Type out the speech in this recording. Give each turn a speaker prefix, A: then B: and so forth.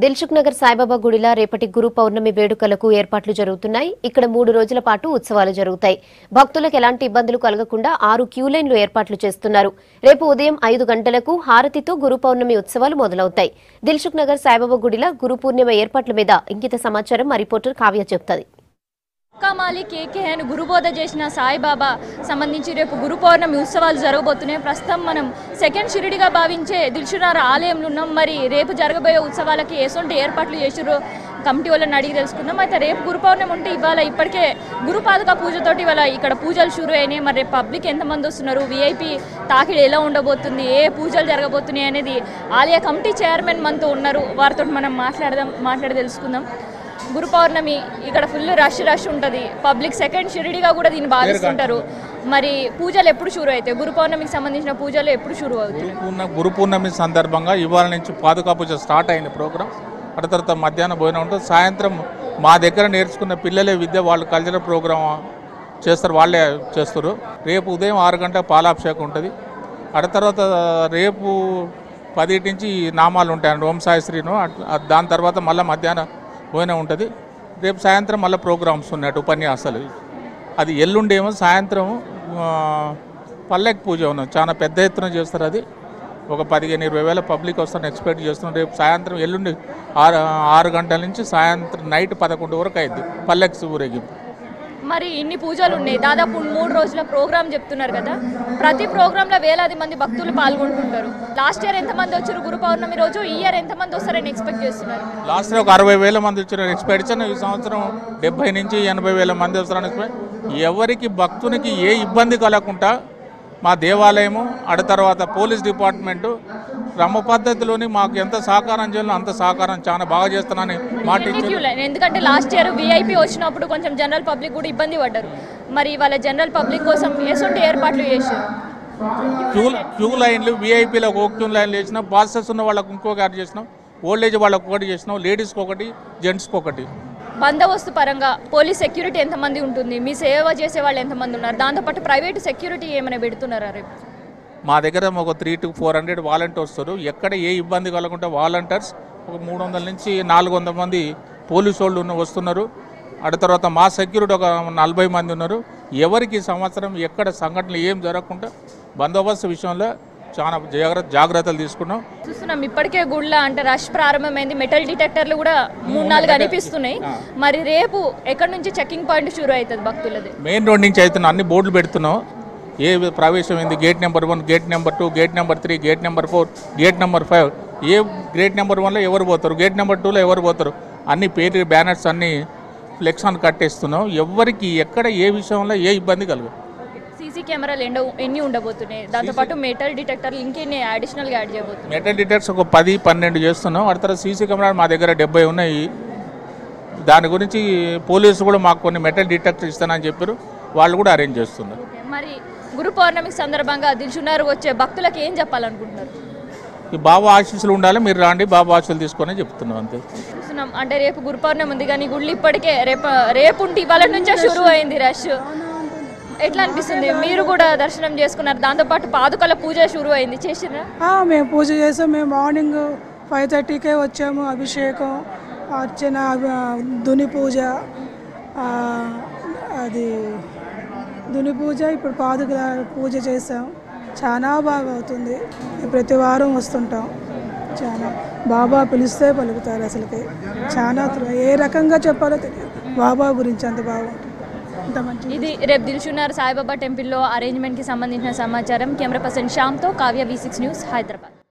A: దిల్సుఖ్ నగర్ సాయిబాబా గుడిలా రేపటి గురు పౌర్ణమి వేడుకలకు ఏర్పాట్లు జరుగుతున్నాయి ఇక్కడ మూడు రోజుల పాటు ఉత్సవాలు జరుగుతాయి భక్తులకు ఎలాంటి ఇబ్బందులు కలగకుండా ఆరు క్యూ లైన్లు ఏర్పాట్లు చేస్తున్నారు రేపు ఉదయం ఐదు గంటలకు హారతితో గురు పౌర్ణమి ఉత్సవాలు మొదలవుతాయి దిల్సుఖ్ నగర్ సాయిబాబా గుడిలా గురు పూర్ణిమ ఏర్పాట్ల మీద ఇంకిత సమాచారం మా రిపోర్టర్ కావ్య చెప్తాది
B: కామాలి కేకేఎన్ గురుబోధ చేసిన సాయిబాబా సంబంధించి రేపు గురు పౌర్ణమి ఉత్సవాలు జరగబోతున్నాయి ప్రస్తుతం మనం సెకండ్ షిరిడిగా భావించే దిల్సునార్ ఆలయంలో ఉన్నాం మరి రేపు జరగబోయే ఉత్సవాలకి ఎటువంటి ఏర్పాట్లు చేసిరో కమిటీ వాళ్ళని అడిగి తెలుసుకుందాం అయితే రేపు గురు పౌర్ణమి ఉంటే ఇవాళ ఇప్పటికే గురుపాదుక పూజతోటి ఇవాళ ఇక్కడ పూజలు షురు అయినాయి మరి రేపు పబ్లిక్ ఎంతమంది వస్తున్నారు విఐపి తాకిడి ఎలా ఉండబోతుంది ఏ పూజలు జరగబోతున్నాయి అనేది ఆలయ కమిటీ చైర్మన్ మనతో ఉన్నారు వారితో మనం మాట్లాడదాం మాట్లాడి తెలుసుకుందాం గురు పౌర్ణమి ఇక్కడ ఫుల్ రష్ రష్ ఉంటుంది పబ్లిక్ సెకండ్ షిరిడిగా కూడా దీన్ని భావిస్తుంటారు మరి పూజలు ఎప్పుడు షురు అవుతాయి గురు పౌర్ణమికి సంబంధించిన పూజలు ఎప్పుడు షురు అవుతాయి
C: గురు పూర్ణ గురు పూర్ణమి సందర్భంగా ఇవాళ నుంచి పాదుకా పూజ స్టార్ట్ అయింది ప్రోగ్రామ్ అటు తర్వాత మధ్యాహ్నం భోజనం ఉంటుంది సాయంత్రం మా దగ్గర నేర్చుకున్న పిల్లలే విద్య వాళ్ళు కల్చరల్ ప్రోగ్రామ్ చేస్తారు వాళ్ళే చేస్తారు రేపు ఉదయం ఆరు గంటల పాలాభిషేకం ఉంటుంది అటు తర్వాత రేపు పదిటి నుంచి నామాలు ఉంటాయి ఓం సాయి శ్రీను అట్లా దాని తర్వాత మళ్ళీ మధ్యాహ్నం భోజనం ఉంటుంది రేపు సాయంత్రం మళ్ళీ ప్రోగ్రామ్స్ ఉన్నాయి అటు ఉపన్యాసాలు అది ఎల్లుండేమో సాయంత్రం ఆ, పల్లెకి పూజ ఉన్నది చాలా పెద్ద ఎత్తున చేస్తారు అది ఒక పదిహేను ఇరవై వేల పబ్లిక్ వస్తారని ఎక్స్పెక్ట్ చేస్తున్నాం రేపు సాయంత్రం ఎల్లుండి ఆరు ఆరు గంటల నుంచి సాయంత్రం నైట్ పదకొండు వరకు అయింది పల్లెకి ఊరేగింపు
B: మరి ఇన్ని పూజలు ఉన్నాయి దాదాపు మూడు రోజుల ప్రోగ్రామ్ చెప్తున్నారు కదా ప్రతి ప్రోగ్రాంలో వేలాది మంది భక్తులు పాల్గొంటుంటారు లాస్ట్ ఇయర్ ఎంతమంది వచ్చారు గురు పౌర్ణమి రోజు ఈ ఇయర్ ఎంతమంది వస్తారని ఎక్స్పెక్ట్ చేస్తున్నారు
C: లాస్ట్ ఒక అరవై వేల మంది వచ్చిన ఎక్స్పెక్టేషన్ ఈ సంవత్సరం డెబ్బై నుంచి ఎనభై వేల మంది వస్తారని expect- ఎవరికి భక్తునికి ఏ ఇబ్బంది కలగకుండా మా దేవాలయము అడ తర్వాత పోలీస్ డిపార్ట్మెంటు క్రమ పద్ధతిలోని మాకు ఎంత సహకారం చేయాలో అంత సహకారం చాలా బాగా చేస్తున్నానని మాట
B: ఎన్ని
C: ఇచ్చారు
B: క్యూ లైన్ ఎందుకంటే లాస్ట్ ఇయర్ విఐపి వచ్చినప్పుడు కొంచెం జనరల్ పబ్లిక్ కూడా ఇబ్బంది పడ్డారు మరి వాళ్ళ జనరల్ పబ్లిక్ కోసం ఎటువంటి ఏర్పాట్లు చేశారు
C: క్యూ క్యూ లైన్లు వీఐపీలకు ఒక క్యూ లైన్లు వేసినాం బాసెస్ ఉన్న వాళ్ళకు ఇంకొక యాడ్ చేసినాం ఓల్డ్ ఏజ్ వాళ్ళకి ఒకటి చేసినాం లేడీస్కి ఒకటి జెంట్స్కి ఒకటి
B: బందోబస్తు పరంగా పోలీస్ సెక్యూరిటీ ఎంతమంది ఉంటుంది మీ సేవ చేసే వాళ్ళు ఎంతమంది ఉన్నారు దాంతోపాటు ప్రైవేట్ సెక్యూరిటీ ఏమైనా పెడుతున్నారా రేపు
C: మా దగ్గర ఒక three to four hundred volunteers వస్తారు ఎక్కడ ఏ ఇబ్బంది కలగకుండా వాలంటీర్స్ ఒక మూడు వందల నుంచి నాలుగు వందల మంది పోలీసు వాళ్ళు ఉన్న- వస్తున్నారు అటు తర్వాత మా సెక్యూరిటీ ఒక నలభై మంది ఉన్నారు ఎవరికి ఈ సంవత్సరం ఎక్కడ సంఘటనలు ఏం జరగకుండా బందోబస్తు విషయంలో చాలా జాగ్రత్త జాగ్రత్తలు తీసుకున్నాం
B: చూస్తున్నాం ఇప్పటికే గుళ్ళ అంటే రష్ ప్రారంభమైంది మెటల్ డిటెక్టర్లు కూడా మూడు నాలుగు అనిపిస్తున్నాయి మరి రేపు ఎక్కడి నుంచి చెకింగ్ పాయింట్ షురు అవుతుంది భక్తులది
C: మెయిన్ రోడ్ నుంచి అయితే అన్ని బోర్డులు పెడుతున్నాం ఏ ప్రవేశం ఏంది gate number one gate number two gate number three gate number four gate number five ఏ గేట్ నెంబర్ వన్లో ఎవరు పోతారు గేట్ నెంబర్ టూలో ఎవరు పోతారు అన్ని పేరు బ్యానర్స్ అన్ని ఫ్లెక్స్ అని కట్టేస్తున్నాం ఎవరికి ఎక్కడ ఏ విషయంలో ఏ ఇబ్బంది కలగదు
B: సీసీ కెమెరాలు ఎండ ఎన్ని ఉండబోతున్నాయి దాంతోపాటు మెటల్ డిటెక్టర్లు ఇంకెన్ని అడిషనల్గా యాడ్ చేయబోతున్నాయి
C: మెటల్ డిటెక్ట్స్ ఒక పది పన్నెండు చేస్తున్నాం అటు తర్వాత సీసీ కెమెరా మా దగ్గర డెబ్బై ఉన్నాయి దాని గురించి పోలీసు కూడా మాకు కొన్ని మెటల్ డిటెక్టర్ ఇస్తానని చెప్పారు వాళ్ళు కూడా అరేంజ్ చేస్తున్నారు
B: మరి గురు పౌర్ణమికి సందర్భంగా దిల్చున్నారు వచ్చే భక్తులకు ఏం చెప్పాలనుకుంటున్నారు
C: ఈ బాబా ఆశీస్సులు ఉండాలి మీరు రాండి బాబా ఆశీస్సులు తీసుకొని చెప్తున్నాం అంతే
B: చూస్తున్నాం అంటే రేపు గురు పౌర్ణమి ఉంది కానీ గుళ్ళు ఇప్పటికే రేపు రేపు ఉంటే ఇవాళ నుంచే షురు అయింది రష్ ఎట్లా అనిపిస్తుంది మీరు కూడా దర్శనం చేసుకున్నారు దాంతోపాటు పాదుకల పూజ షురు అయింది చేసిర్రా
D: ఆ, మేము పూజ చేసాం మేము మార్నింగ్ ఫైవ్ థర్టీకే వచ్చాము అభిషేకం అర్చన ఆ, దుని పూజ ఆ, అది దుని పూజ ఇప్పుడు పాదుకల పూజ చేసాం చాలా బాగా అవుతుంది ప్రతి వారం వస్తుంటాం చాలా బాబా పిలిస్తే పలుకుతారు అసలుకి చాలా త్ర- ఏ రకంగా చెప్పాలో తెలియదు బాబా గురించి అంత బాగుంటుంది అంత మంచి
B: ఇది రేపు దిల్చున్నారు సాయిబాబా టెంపుల్లో అరేంజ్మెంట్కి సంబంధించిన సమాచారం కెమెరా పర్సన్ శ్యామ్తో Kavya V six news Hyderabad